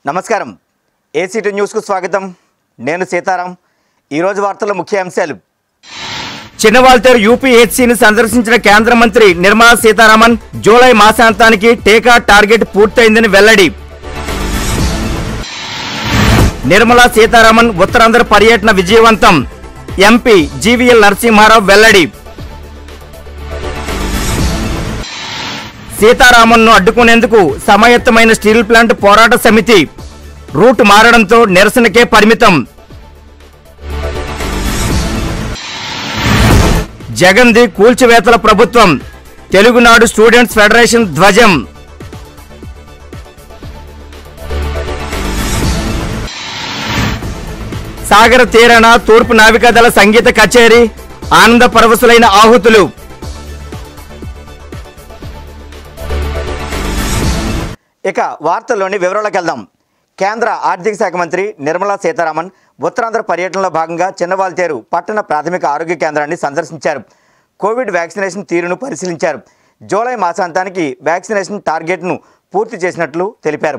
నమస్కారం ఏసీటీ న్యూస్కు స్వాగతం నేను సీతారాం ఈరోజు వార్తల ముఖ్య అంశాలు చిన్నవాల్తేరు యూపీహెచ్సిని సందర్శించిన కేంద్ర మంత్రి నిర్మలా సీతారామన్ జూలై మాసాంతానికి టీకా టార్గెట్ పూర్తయిందని వెల్లడి నిర్మలా సీతారామన్ ఉత్తరాంధ్ర పర్యటన విజయవంతం ఎంపీ జీవీఎల్ నరసింహారావు వెల్లడి సీతారామన్ను అడ్డుకునేందుకు సమాయత్తమైన స్టీల్ ప్లాంట్ పోరాట సమితి రూట్ మారడంతో నిరసనకే పరిమితం జగన్ది కూల్చివేతల ప్రభుత్వం తెలుగునాడు స్టూడెంట్స్ ఫెడరేషన్ ధ్వజం సాగర తీరాన తూర్పు నావికాదళ సంగీత కచేరీ ఆనంద పరవశులైన ఆహుతులు ఇక వార్తల్లోని వివరాలకు వెళ్దాం కేంద్ర ఆర్థిక శాఖ మంత్రి నిర్మలా సీతారామన్ ఉత్తరాంధ్ర పర్యటనలో భాగంగా చిన్నవాల్తేరు పట్టణ ప్రాథమిక ఆరోగ్య కేంద్రాన్ని సందర్శించారు కోవిడ్ వ్యాక్సినేషన్ తీరును పరిశీలించారు జూలై మాసాంతానికి వ్యాక్సినేషన్ టార్గెట్ను పూర్తి చేసినట్లు తెలిపారు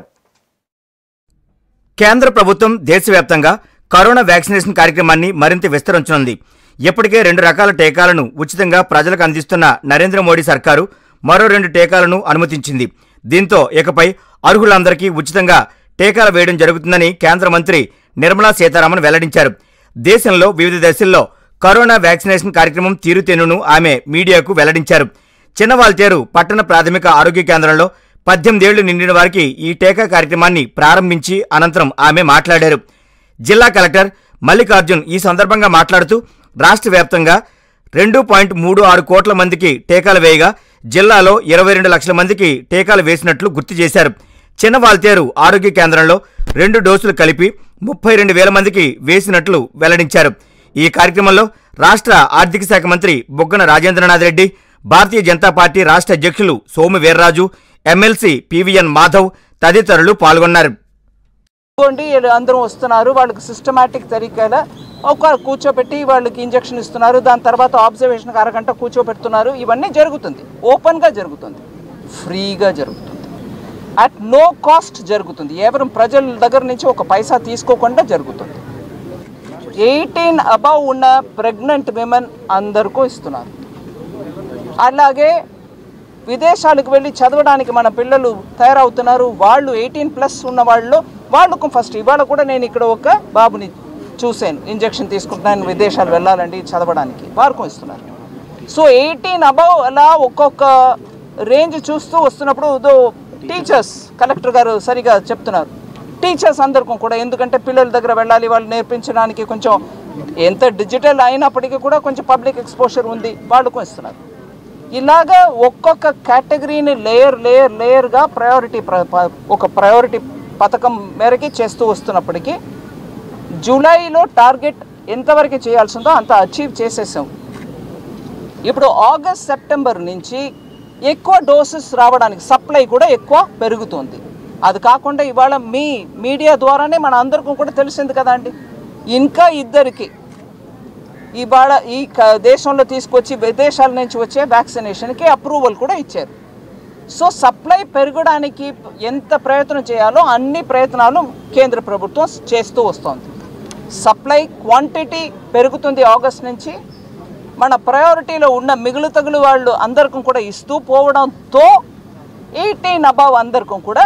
కేంద్ర ప్రభుత్వం దేశవ్యాప్తంగా కరోనా వ్యాక్సినేషన్ కార్యక్రమాన్ని మరింత విస్తరించనుంది ఇప్పటికే రెండు రకాల టీకాలను ఉచితంగా ప్రజలకు అందిస్తున్న నరేంద్ర మోడీ సర్కారు మరో రెండు టీకాలను అనుమతించింది దీంతో ఇకపై అర్హులందరికీ ఉచితంగా టీకాలు వేయడం జరుగుతుందని కేంద్ర మంత్రి నిర్మలా సీతారామన్ వెల్లడించారు దేశంలో వివిధ దశల్లో కరోనా వ్యాక్సినేషన్ కార్యక్రమం తీరుతెన్నును ఆమె మీడియాకు వెల్లడించారు చిన్నవాల్తేరు పట్టణ ప్రాథమిక ఆరోగ్య కేంద్రంలో పద్దెనిమిదేళ్లు నిండిన వారికి ఈ టీకా కార్యక్రమాన్ని ప్రారంభించి అనంతరం ఆమె మాట్లాడారు జిల్లా కలెక్టర్ మల్లికార్జున్ ఈ సందర్భంగా మాట్లాడుతూ రాష్ట్ర వ్యాప్తంగా రెండు పాయింట్ మూడు ఆరు కోట్ల మందికి టీకాలు వేయగా జిల్లాలో ఇరవై రెండు లక్షల మందికి టీకాలు వేసినట్లు గుర్తు చేశారు చిన్నవాల్తేరు ఆరోగ్య కేంద్రంలో రెండు డోసులు కలిపి ముప్పై రెండు వేల మందికి వేసినట్లు వెల్లడించారు ఈ కార్యక్రమంలో రాష్ట్ర ఆర్థిక శాఖ మంత్రి బుగ్గన రాజేంద్రనాథ్ రెడ్డి భారతీయ జనతా పార్టీ రాష్ట్ర అధ్యక్షులు సోము వీర్రాజు ఎమ్మెల్సీ పివిఎన్ మాధవ్ తదితరులు పాల్గొన్నారు ఇదిగోండి వీళ్ళు అందరూ వస్తున్నారు వాళ్ళకి సిస్టమేటిక్ తరీకాల ఒక కూర్చోబెట్టి వాళ్ళకి ఇంజెక్షన్ ఇస్తున్నారు దాని తర్వాత ఆబ్జర్వేషన్కి అరగంట కూర్చోబెడుతున్నారు ఇవన్నీ జరుగుతుంది ఓపెన్గా జరుగుతుంది ఫ్రీగా జరుగుతుంది అట్ నో కాస్ట్ జరుగుతుంది ఎవరు ప్రజల దగ్గర నుంచి ఒక పైసా తీసుకోకుండా జరుగుతుంది ఎయిటీన్ అబవ్ ఉన్న ప్రెగ్నెంట్ విమెన్ అందరికీ ఇస్తున్నారు అలాగే విదేశాలకు వెళ్ళి చదవడానికి మన పిల్లలు తయారవుతున్నారు వాళ్ళు ఎయిటీన్ ప్లస్ ఉన్న వాళ్ళు వాళ్ళకు ఫస్ట్ ఇవాళ కూడా నేను ఇక్కడ ఒక బాబుని చూశాను ఇంజెక్షన్ తీసుకుంటున్నాను విదేశాలు వెళ్ళాలండి చదవడానికి వారికి ఇస్తున్నారు సో ఎయిటీన్ అబవ్ అలా ఒక్కొక్క రేంజ్ చూస్తూ వస్తున్నప్పుడు ఇదో టీచర్స్ కలెక్టర్ గారు సరిగా చెప్తున్నారు టీచర్స్ అందరికీ కూడా ఎందుకంటే పిల్లల దగ్గర వెళ్ళాలి వాళ్ళు నేర్పించడానికి కొంచెం ఎంత డిజిటల్ అయినప్పటికీ కూడా కొంచెం పబ్లిక్ ఎక్స్పోజర్ ఉంది వాళ్ళకు ఇస్తున్నారు ఇలాగా ఒక్కొక్క కేటగిరీని లేయర్ లేయర్ లేయర్గా ప్రయారిటీ ఒక ప్రయారిటీ పథకం మేరకి చేస్తూ వస్తున్నప్పటికీ జూలైలో టార్గెట్ ఎంతవరకు చేయాల్సిందో అంత అచీవ్ చేసేసాం ఇప్పుడు ఆగస్ట్ సెప్టెంబర్ నుంచి ఎక్కువ డోసెస్ రావడానికి సప్లై కూడా ఎక్కువ పెరుగుతుంది అది కాకుండా ఇవాళ మీ మీడియా ద్వారానే మన అందరికీ కూడా తెలిసింది కదా అండి ఇంకా ఇద్దరికి ఇవాళ ఈ క- దేశంలో తీసుకొచ్చి విదేశాల నుంచి వచ్చే వ్యాక్సినేషన్కి అప్రూవల్ కూడా ఇచ్చారు సో సప్లై పెరగడానికి ఎంత ప్రయత్నం చేయాలో అన్ని ప్రయత్నాలు కేంద్ర ప్రభుత్వం చేస్తూ వస్తోంది సప్లై క్వాంటిటీ పెరుగుతుంది ఆగస్ట్ నుంచి మన ప్రయారిటీలో ఉన్న మిగులు తగులు వాళ్ళు అందరికీ కూడా ఇస్తూ పోవడంతో ఎయిటీన్ అబవ్ అందరికీ కూడా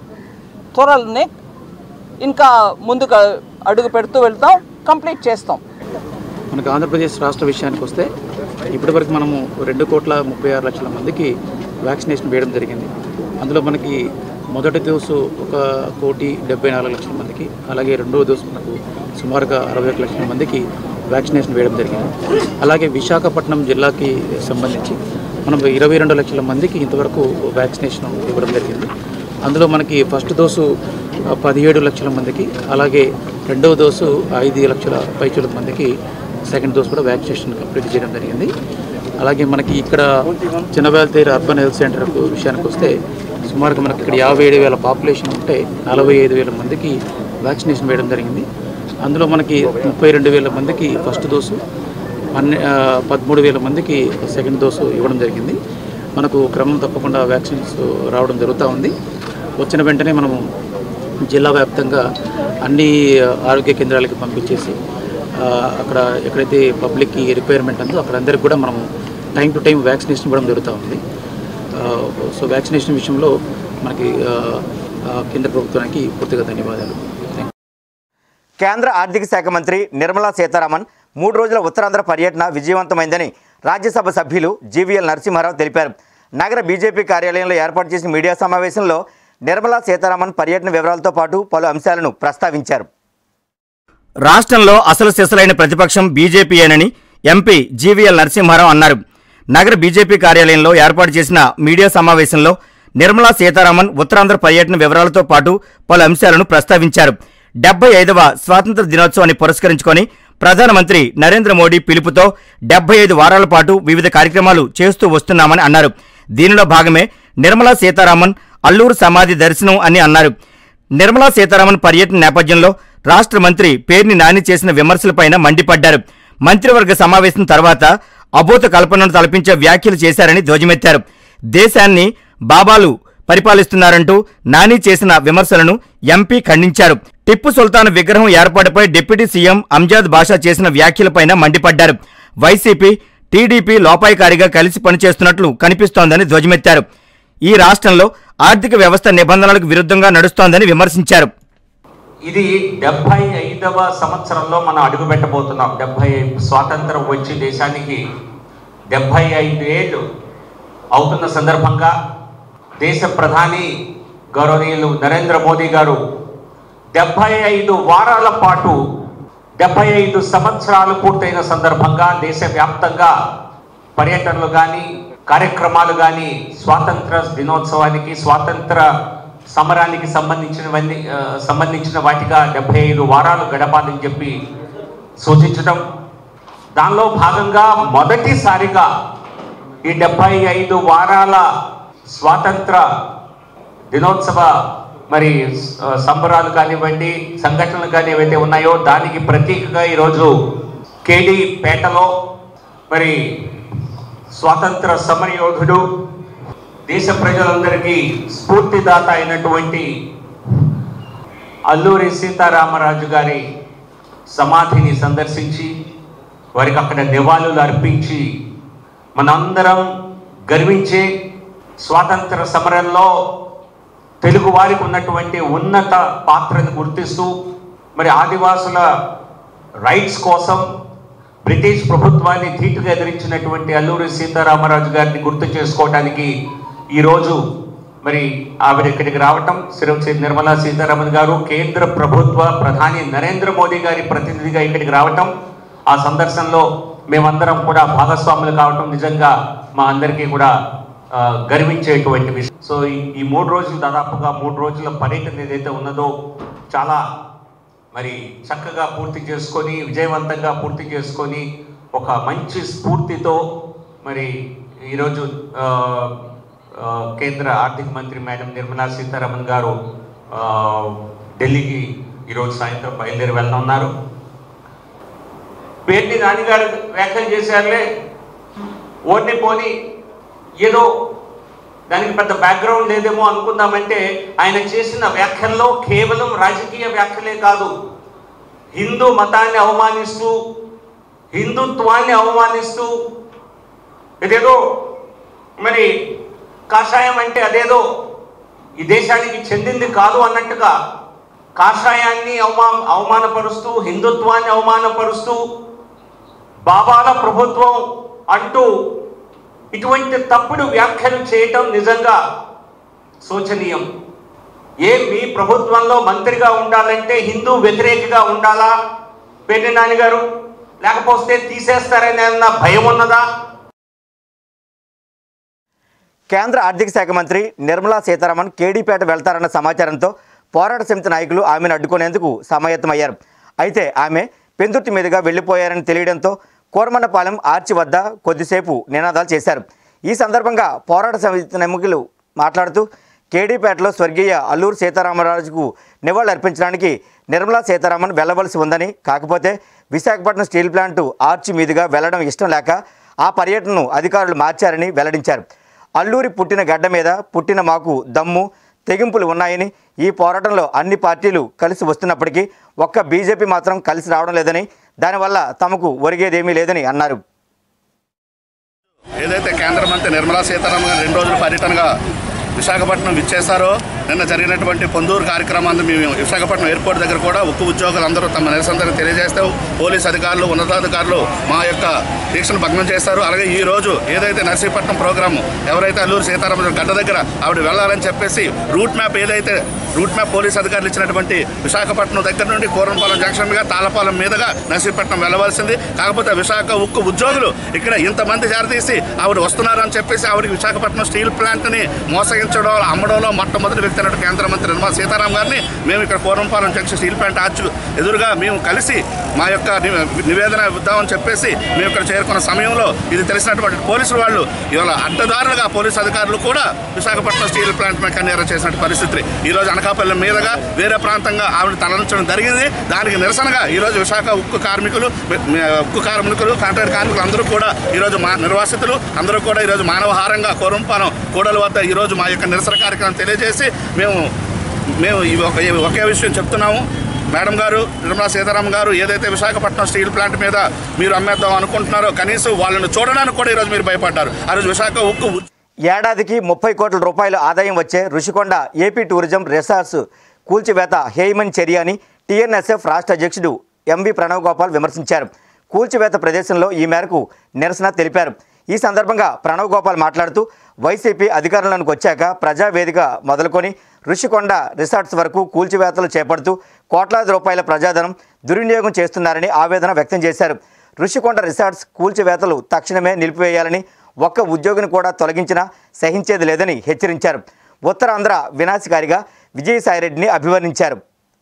త్వరలోనే ఇంకా ముందుకు అడుగు పెడుతూ వెళ్తాం కంప్లీట్ చేస్తాం మనకు ఆంధ్రప్రదేశ్ రాష్ట్ర విషయానికి వస్తే ఇప్పటివరకు మనము రెండు కోట్ల ముప్పై ఆరు లక్షల మందికి వ్యాక్సినేషన్ వేయడం జరిగింది అందులో మనకి మొదటి డోసు ఒక కోటి డెబ్బై నాలుగు లక్షల మందికి అలాగే రెండవ డోసు మనకు సుమారుగా అరవై ఒక లక్షల మందికి వ్యాక్సినేషన్ వేయడం జరిగింది అలాగే విశాఖపట్నం జిల్లాకి సంబంధించి మనం ఇరవై రెండు లక్షల మందికి ఇంతవరకు వ్యాక్సినేషన్ ఇవ్వడం జరిగింది అందులో మనకి ఫస్ట్ డోసు ఆ, పదిహేడు లక్షల మందికి అలాగే రెండవ డోసు ఐదు లక్షల పైచుల మందికి సెకండ్ డోస్ కూడా వ్యాక్సినేషన్ కంప్లీట్ చేయడం జరిగింది అలాగే మనకి ఇక్కడ చిన్నవేల్తేరు అర్బన్ హెల్త్ సెంటర్ విషయానికి వస్తే సుమారుగా మనకి ఇక్కడ యాభై ఏడు వేల పాపులేషన్ ఉంటే నలభై ఐదు వేల మందికి వ్యాక్సినేషన్ వేయడం జరిగింది అందులో మనకి ముప్పై రెండు వేల మందికి ఫస్ట్ డోసు పన్నె ఆ, పదమూడు వేల మందికి సెకండ్ డోసు ఇవ్వడం జరిగింది మనకు క్రమం తప్పకుండా వ్యాక్సిన్స్ రావడం జరుగుతూ ఉంది వచ్చిన వెంటనే మనము జిల్లా వ్యాప్తంగా అన్ని ఆరోగ్య కేంద్రాలకి పంపించేసి ఆ, అక్కడ ఎక్కడైతే పబ్లిక్కి రిక్వైర్మెంట్ ఉందో అక్కడ అందరికి కూడా మనం టైం టు టైం వ్యాక్సినేషన్ ఇవ్వడం జరుగుతూ ఉంది ఆ, సో వ్యాక్సినేషన్ విషయంలో మనకి ఆ, ఆ, కేంద్ర ప్రభుత్వానికి పూర్తిగా ధన్యవాదాలు థ్యాంక్ కేంద్ర ఆర్థిక శాఖ మంత్రి నిర్మలా సీతారామన్ మూడు రోజుల ఉత్తరాంధ్ర పర్యటన విజయవంతమైందని రాజ్యసభ సభ్యులు జీవీఎల్ నరసింహారావు తెలిపారు నగర బీజేపీ కార్యాలయంలో ఏర్పాటు చేసిన మీడియా సమావేశంలో నిర్మలా సీతారామన్ పర్యటన వివరాలతో పాటు పలు అంశాలను ప్రస్తావించారు రాష్ట్రంలో అసలు సిసలైన ప్రతిపక్షం బీజేపీయేనని ఎంపీ జీవీఎల్ నరసింహారావు అన్నారు నగర బీజేపీ కార్యాలయంలో ఏర్పాటు చేసిన మీడియా సమావేశంలో నిర్మలా సీతారామన్ ఉత్తరాంధ్ర పర్యటన వివరాలతో పాటు పలు అంశాలను ప్రస్తావించారు డెబ్బై ఐదవ స్వాతంత్ర దినోత్సవాన్ని పురస్కరించుకొని ప్రధానమంత్రి నరేంద్ర మోడీ పిలుపుతో డెబ్బై ఐదు వారాల పాటు వివిధ కార్యక్రమాలు చేస్తూ వస్తున్నామని అన్నారు దీనిలో భాగమే నిర్మలా సీతారామన్ అల్లూరు సమాధి దర్శనం అని అన్నారు నిర్మలా సీతారామన్ పర్యటన నేపథ్యంలో రాష్ట్ర మంత్రి పేర్ని నాని చేసిన విమర్శలపైన మండిపడ్డారు మంత్రివర్గ సమావేశం తర్వాత అభూత కల్పనను తలపించే వ్యాఖ్యలు చేశారని ధ్వజమెత్తారు దేశాన్ని బాబాలు పరిపాలిస్తున్నారంటూ నాని చేసిన విమర్శలను ఎంపీ ఖండించారు టిప్పు సుల్తాన్ విగ్రహం ఏర్పాటుపై డిప్యూటీ సీఎం అంజాద్ బాషా చేసిన వ్యాఖ్యలపైన మండిపడ్డారు వైసీపీ టీడీపీ లోపాయికారిగా కలిసి పనిచేస్తున్నట్లు కనిపిస్తోందని ధ్వజమెత్తారు ఈ రాష్ట్రంలో ఆర్థిక వ్యవస్థ నిబంధనలకు విరుద్ధంగా నడుస్తోందని విమర్శించారు ఇది డెబ్బై ఐదవ సంవత్సరంలో మనం అడుగు పెట్టబోతున్నాం డెబ్బై స్వాతంత్రం వచ్చి దేశానికి డెబ్బై ఐదు ఏళ్ళు అవుతున్న సందర్భంగా దేశ ప్రధాని గౌరవనీయులు నరేంద్ర మోదీ గారు డెబ్బై ఐదు వారాల పాటు డెబ్బై ఐదు సంవత్సరాలు పూర్తయిన సందర్భంగా దేశవ్యాప్తంగా పర్యటనలు కానీ కార్యక్రమాలు కానీ స్వాతంత్ర దినోత్సవానికి స్వాతంత్ర సమరానికి సంబంధించినవన్నీ ఆ, సంబంధించిన వాటిగా డెబ్బై ఐదు వారాలు గడపాలని చెప్పి సూచించడం దానిలో భాగంగా మొదటిసారిగా ఈ డెబ్బై ఐదు వారాల స్వాతంత్ర దినోత్సవ మరి ఆ, సంబరాలు కానివ్వండి సంఘటనలు కానీ ఏవైతే ఉన్నాయో దానికి ప్రతీకగా ఈరోజు కేడి పేటలో మరి స్వాతంత్ర సమరయోధుడు దేశ ప్రజలందరికీ స్ఫూర్తిదాత అయినటువంటి అల్లూరి సీతారామరాజు గారి సమాధిని సందర్శించి వారికి అక్కడ నివాళులు అర్పించి మనందరం గర్వించే స్వాతంత్ర సమరంలో తెలుగు వారికి ఉన్నటువంటి ఉన్నత పాత్రను గుర్తిస్తూ మరి ఆదివాసుల రైట్స్ కోసం బ్రిటిష్ ప్రభుత్వాన్ని ధీటుగా ఎదిరించినటువంటి అల్లూరి సీతారామరాజు గారిని గుర్తు చేసుకోవడానికి ఈరోజు మరి ఆవిడ ఇక్కడికి రావటం శ్రీ నిర్మలా సీతారామన్ గారు కేంద్ర ప్రభుత్వ ప్రధాని నరేంద్ర మోదీ గారి ప్రతినిధిగా ఇక్కడికి రావటం ఆ సందర్శనలో మేమందరం కూడా భాగస్వాములు కావటం నిజంగా మా అందరికీ కూడా ఆ, గర్వించేటువంటి విషయం సో ఈ- ఈ మూడు రోజులు దాదాపుగా మూడు రోజుల పర్యటన ఏదైతే ఉన్నదో చాలా మరి చక్కగా పూర్తి చేసుకొని విజయవంతంగా పూర్తి చేసుకొని ఒక మంచి స్ఫూర్తితో మరి ఈరోజు ఆ, ఆ, కేంద్ర ఆర్థిక మంత్రి మేడం నిర్మలా సీతారామన్ గారు ఆ, ఢిల్లీకి ఈరోజు సాయంత్రం బయలుదేరి వెళ్ళనున్నారు పేర్ని నాన్నగారు వ్యాఖ్యలు చేశారులే ఓన్ని పోని ఏదో దానికి పెద్ద బ్యాక్గ్రౌండ్ లేదేమో అనుకుందామంటే ఆయన చేసిన వ్యాఖ్యల్లో కేవలం రాజకీయ వ్యాఖ్యలే కాదు హిందూ మతాన్ని అవమానిస్తూ హిందుత్వాన్ని అవమానిస్తూ ఇదేదో మరి కాషాయం అంటే అదేదో ఈ దేశానికి చెందింది కాదు అన్నట్టుగా కాషాయాన్ని అవమా అవమానపరుస్తూ హిందుత్వాన్ని అవమానపరుస్తూ బాబాల ప్రభుత్వం అంటూ ఇటువంటి తప్పుడు వ్యాఖ్యలు చేయటం నిజంగా శోచనీయం ఏ మీ ప్రభుత్వంలో మంత్రిగా ఉండాలంటే హిందూ వ్యతిరేకగా ఉండాలా పెళ్లి నాని గారు లేకపోతే తీసేస్తారని అన్న భయం ఉన్నదా కేంద్ర ఆర్థిక శాఖ మంత్రి నిర్మలా సీతారామన్ కేడీపేట వెళ్తారన్న సమాచారంతో పోరాట సమితి నాయకులు ఆమెను అడ్డుకునేందుకు సమాయత్తమయ్యారు అయితే ఆమె పెందుర్తి మీదుగా వెళ్లిపోయారని తెలియడంతో కోరమన్నపాలెం ఆర్చి వద్ద కొద్దిసేపు నినాదాలు చేశారు ఈ సందర్భంగా పోరాట సమితి నమ్మకులు మాట్లాడుతూ కేడీపేటలో స్వర్గీయ అల్లూరు సీతారామరాజుకు నివాళులర్పించడానికి నిర్మలా సీతారామన్ వెళ్లవలసి ఉందని కాకపోతే విశాఖపట్నం స్టీల్ ప్లాంటు ఆర్చి మీదుగా వెళ్లడం ఇష్టం లేక ఆ పర్యటనను అధికారులు మార్చారని వెల్లడించారు అల్లూరి పుట్టిన గడ్డ మీద పుట్టిన మాకు దమ్ము తెగింపులు ఉన్నాయని ఈ పోరాటంలో అన్ని పార్టీలు కలిసి వస్తున్నప్పటికీ ఒక్క బీజేపీ మాత్రం కలిసి రావడం లేదని దానివల్ల తమకు ఒరిగేదేమీ లేదని అన్నారు ఏదైతే కేంద్ర మంత్రి నిర్మలా సీతారామన్ గారు రెండు రోజుల పర్యటనగా విశాఖపట్నం విచ్చేశారో నిన్న జరిగినటువంటి పొందూరు కార్యక్రమాన్ని మేము విశాఖపట్నం ఎయిర్పోర్ట్ దగ్గర కూడా ఉక్కు ఉద్యోగులందరూ తమ నిరసన తెలియజేస్తూ పోలీస్ అధికారులు ఉన్నతాధికారులు మా యొక్క దీక్షను భగ్నం చేస్తారు అలాగే ఈ రోజు ఏదైతే నర్సీపట్నం ప్రోగ్రాము ఎవరైతే అల్లూరు సీతారామన్ గడ్డ దగ్గర ఆవిడ వెళ్ళాలని చెప్పేసి రూట్ మ్యాప్ ఏదైతే రూట్ మ్యాప్ పోలీస్ అధికారులు ఇచ్చినటువంటి విశాఖపట్నం దగ్గర నుండి కూరంపాలెం జంక్షన్ మీద తాళపాలెం మీదుగా నర్సీపట్నం వెళ్ళవలసింది కాకపోతే విశాఖ ఉక్కు ఉద్యోగులు ఇక్కడ ఇంతమంది చేరతీసి ఆవిడ వస్తున్నారని చెప్పేసి ఆవిడకి విశాఖపట్నం స్టీల్ ప్లాంట్ని మోసగించడం అమ్మడంలో మొట్టమొదటి వ్యక్తి అయినట్టు కేంద్ర మంత్రి నిర్మలా సీతారాం గారిని మేము ఇక్కడ Kurampalem junction steel plant arch ఎదురుగా మేము కలిసి మా యొక్క ని- నివేదన ఇద్దామని చెప్పేసి మేము ఇక్కడ చేరుకున్న సమయంలో ఇది తెలిసినటువంటి పోలీసులు వాళ్ళు ఇవాళ అడ్డదారులుగా పోలీసు అధికారులు కూడా విశాఖపట్నం స్టీల్ ప్లాంట్ మీద కన్నేర చేసిన పరిస్థితి ఈ రోజు అనకాపల్లి మీదుగా వేరే ప్రాంతంగా ఆవిడ తరలించడం జరిగింది దానికి నిరసనగా ఈ రోజు విశాఖ ఉక్కు కార్మికులు మి- ఉక్కు కార్మికులు కాంట్రాక్ట్ కార్మికులు అందరూ కూడా ఈరోజు మా నిర్వాసితులు అందరూ కూడా ఈరోజు మానవహారంగా కోరంపాలెం కూడల వద్ద ఈరోజు మా యొక్క నిరసన కార్యక్రమం తెలియజేసి మేము మేము ఈ ఒక ఈ ఒకే విషయం చెప్తున్నాము మేడం గారు నిర్మలా సీతారామన్ గారు ఏదైతే విశాఖపట్నం స్టీల్ ప్లాంట్ మీద మీరు అమ్మేద్దాం అనుకుంటున్నారో కనీసం వాళ్ళని చూడడానికి కూడా ఈరోజు మీరు భయపడ్డారు ఆ రోజు విశాఖ ఉక్కు ఉ- ఏడాదికి ముప్పై కోట్ల రూపాయల ఆదాయం వచ్చే రుషికొండ ఏపీ టూరిజం రిసార్ట్స్ కూల్చివేత హేమన్ చర్య అని టీఎన్ఎస్ఎఫ్ రాష్ట్ర అధ్యక్షుడు ఎంవి ప్రణవ్ గోపాల్ విమర్శించారు కూల్చివేత ప్రదేశంలో ఈ మేరకు నిరసన తెలిపారు ఈ సందర్భంగా ప్రణవ్ గోపాల్ మాట్లాడుతూ వైసీపీ అధికారంలోకి వచ్చాక ప్రజావేదిక మొదలుకొని ఋషికొండ రిసార్ట్స్ వరకు కూల్చివేతలు చేపడుతూ కోట్లాది రూపాయల ప్రజాధనం దుర్వినియోగం చేస్తున్నారని ఆవేదన వ్యక్తం చేశారు ఋషికొండ రిసార్ట్స్ కూల్చివేతలు తక్షణమే నిలిపివేయాలని ఒక్క ఉద్యోగిని కూడా తొలగించినా సహించేది లేదని హెచ్చరించారు ఉత్తరాంధ్ర వినాశకారిగా విజయసాయిరెడ్డిని అభివర్ణించారు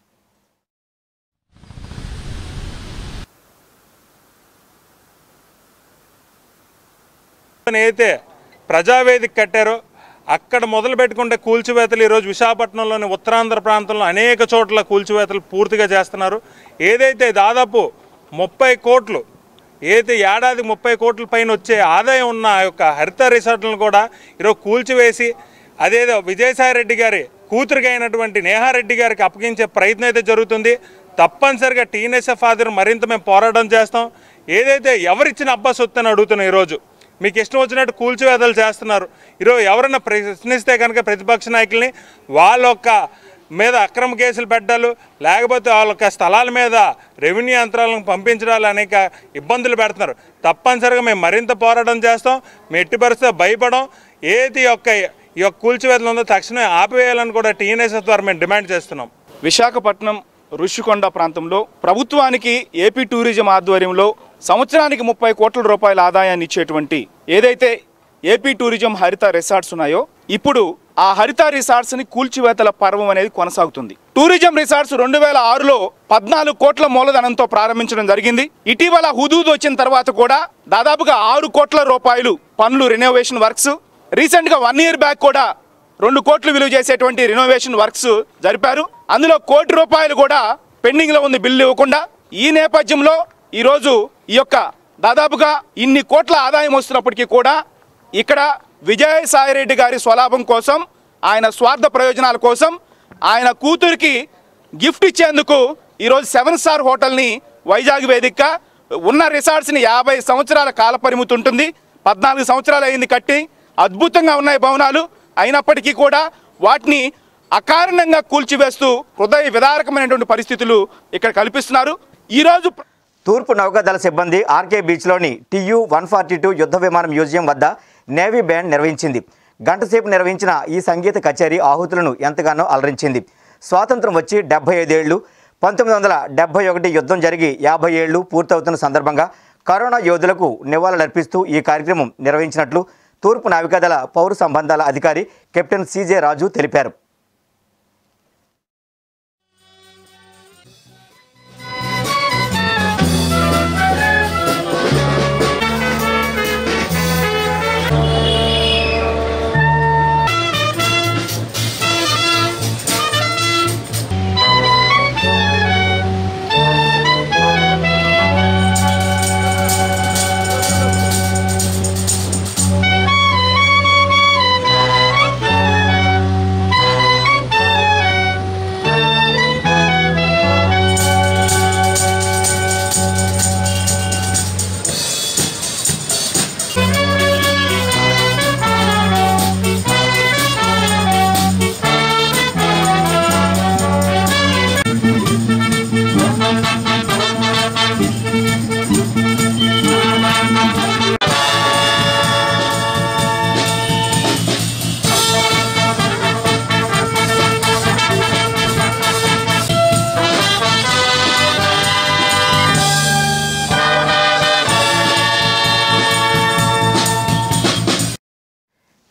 అయితే ప్రజావేదిక కట్టారో అక్కడ మొదలు పెట్టుకుంటే కూల్చివేతలు ఈరోజు విశాఖపట్నంలోని ఉత్తరాంధ్ర ప్రాంతంలో అనేక చోట్ల కూల్చివేతలు పూర్తిగా చేస్తున్నారు ఏదైతే దాదాపు ముప్పై కోట్లు ఏదైతే ఏడాది ముప్పై కోట్ల పైన వచ్చే ఆదాయం ఉన్న ఆ యొక్క హరిత రిసార్ట్లను కూడా ఈరోజు కూల్చివేసి అదేదో విజయసాయిరెడ్డి గారి కూతురుగా అయినటువంటి నేహారెడ్డి గారికి అప్పగించే ప్రయత్నం అయితే జరుగుతుంది తప్పనిసరిగా టీఎన్ఎస్ఎఫ్ ఆధ్వర్యం మరింత మేము పోరాటం చేస్తాం ఏదైతే ఎవరిచ్చిన అబ్బా సొత్తు అని అడుగుతున్నాం ఈరోజు మీకు ఇష్టం వచ్చినట్టు కూల్చివేతలు చేస్తున్నారు ఈరోజు ఎవరైనా ప్రశ్నిస్తే కనుక ప్రతిపక్ష నాయకుల్ని వాళ్ళ యొక్క మీద అక్రమ కేసులు పెట్టాలు లేకపోతే వాళ్ళ యొక్క స్థలాల మీద రెవెన్యూ యంత్రాలను పంపించడాలు అనేక ఇబ్బందులు పెడుతున్నారు తప్పనిసరిగా మేము మరింత పోరాటం చేస్తాం మేము ఎట్టి పరిస్థితి భయపడం ఏది యొక్క ఈ యొక్క కూల్చివేతలు ఉందో తక్షణమే ఆపివేయాలని కూడా టీఎన్ఎస్ఎస్ ద్వారా మేము డిమాండ్ చేస్తున్నాం విశాఖపట్నం ఋషికొండ ప్రాంతంలో ప్రభుత్వానికి ఏపీ టూరిజం ఆధ్వర్యంలో సంవత్సరానికి ముప్పై కోట్ల రూపాయల ఆదాయాన్ని ఇచ్చేటువంటి ఏదైతే ఏపీ టూరిజం హరిత రిసార్ట్స్ ఉన్నాయో ఇప్పుడు ఆ హరిత రిసార్ట్స్ ని కూల్చివేతల పర్వం అనేది కొనసాగుతుంది టూరిజం రిసార్ట్స్ రెండు వేల ఆరులో పద్నాలుగు కోట్ల మూలధనంతో ప్రారంభించడం జరిగింది ఇటీవల హుదూద్ వచ్చిన తర్వాత కూడా దాదాపుగా ఆరు కోట్ల రూపాయలు పనులు రెనోవేషన్ వర్క్స్ రీసెంట్ గా వన్ ఇయర్ బ్యాక్ కూడా రెండు కోట్లు విలువ చేసేటువంటి రినోవేషన్ వర్క్స్ జరిపారు అందులో కోటి రూపాయలు కూడా పెండింగ్ లో ఉంది బిల్లు ఇవ్వకుండా ఈ నేపథ్యంలో ఈరోజు ఈ యొక్క దాదాపుగా ఇన్ని కోట్ల ఆదాయం వస్తున్నప్పటికీ కూడా ఇక్కడ విజయసాయి రెడ్డి గారి స్వలాభం కోసం ఆయన స్వార్థ ప్రయోజనాల కోసం ఆయన కూతురికి గిఫ్ట్ ఇచ్చేందుకు ఈరోజు సెవెన్ స్టార్ హోటల్ని వైజాగ్ వేదికగా ఉన్న రిసార్ట్స్ని యాభై సంవత్సరాల కాల పరిమితి ఉంటుంది పద్నాలుగు సంవత్సరాలు అయింది కట్టి అద్భుతంగా ఉన్నాయి భవనాలు అయినప్పటికీ కూడా వాటిని అకారణంగా కూల్చివేస్తూ హృదయ విదారకమైనటువంటి పరిస్థితులు ఇక్కడ కల్పిస్తున్నారు ఈరోజు ప్ర- తూర్పు నౌకాదళ సిబ్బంది ఆర్కే బీచ్లోని టియు వన్ ఫార్టీ టూ యుద్ధ విమాన మ్యూజియం వద్ద నేవీ బ్యాండ్ నిర్వహించింది గంటసేపు నిర్వహించిన ఈ సంగీత కచేరీ ఆహుతులను ఎంతగానో అలరించింది స్వాతంత్రం వచ్చి డెబ్బై ఐదేళ్లు పంతొమ్మిది వందల డెబ్బై ఒకటి యుద్ధం జరిగి యాభై ఏళ్లు పూర్తవుతున్న సందర్భంగా కరోనా యోధులకు నివాళులర్పిస్తూ ఈ కార్యక్రమం నిర్వహించినట్లు తూర్పు నావికాదళ పౌర సంబంధాల అధికారి కెప్టెన్ సిజే రాజు తెలిపారు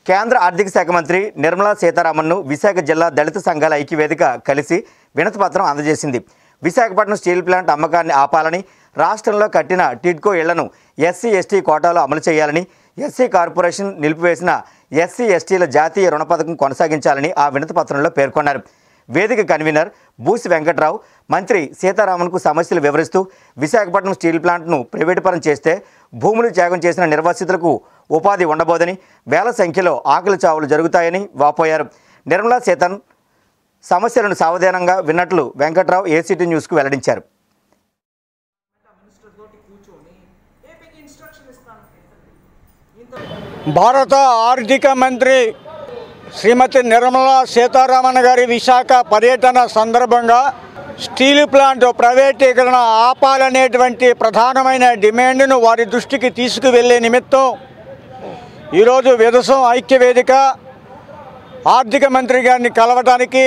కేంద్ర ఆర్థిక శాఖ మంత్రి నిర్మలా సీతారామన్ను విశాఖ జిల్లా దళిత సంఘాల ఐక్యవేదిక కలిసి వినతిపత్రం అందజేసింది విశాఖపట్నం స్టీల్ ప్లాంట్ అమ్మకాన్ని ఆపాలని రాష్ట్రంలో కట్టిన టిడ్కో ఇళ్లను ఎస్సీ ఎస్టీ కోటాలో అమలు చేయాలని ఎస్సీ కార్పొరేషన్ నిలిపివేసిన ఎస్సీ ఎస్టీల జాతీయ రుణ పథకం కొనసాగించాలని ఆ వినతిపత్రంలో పేర్కొన్నారు వేదిక కన్వీనర్ బూసి వెంకట్రావు మంత్రి సీతారామన్కు సమస్యలు వివరిస్తూ విశాఖపట్నం స్టీల్ ప్లాంట్ను ప్రైవేటుపరం చేస్తే భూములు త్యాగం చేసిన నిర్వాసితులకు ఉపాధి ఉండబోదని వేల సంఖ్యలో ఆకలి చావులు జరుగుతాయని వాపోయారు నిర్మలా సీతన్ సమస్యలను సావధానంగా విన్నట్లు వెంకట్రావు ఏసీటీ న్యూస్కు వెల్లడించారు భారత ఆర్థిక మంత్రి శ్రీమతి నిర్మలా సీతారామన్ గారి విశాఖ పర్యటన సందర్భంగా స్టీల్ ప్లాంట్ ప్రైవేటీకరణ ఆపాలనేటువంటి ప్రధానమైన డిమాండ్ను వారి దృష్టికి తీసుకువెళ్ళే నిమిత్తం ఈరోజు విదసం ఐక్యవేదిక ఆర్థిక మంత్రి గారిని కలవటానికి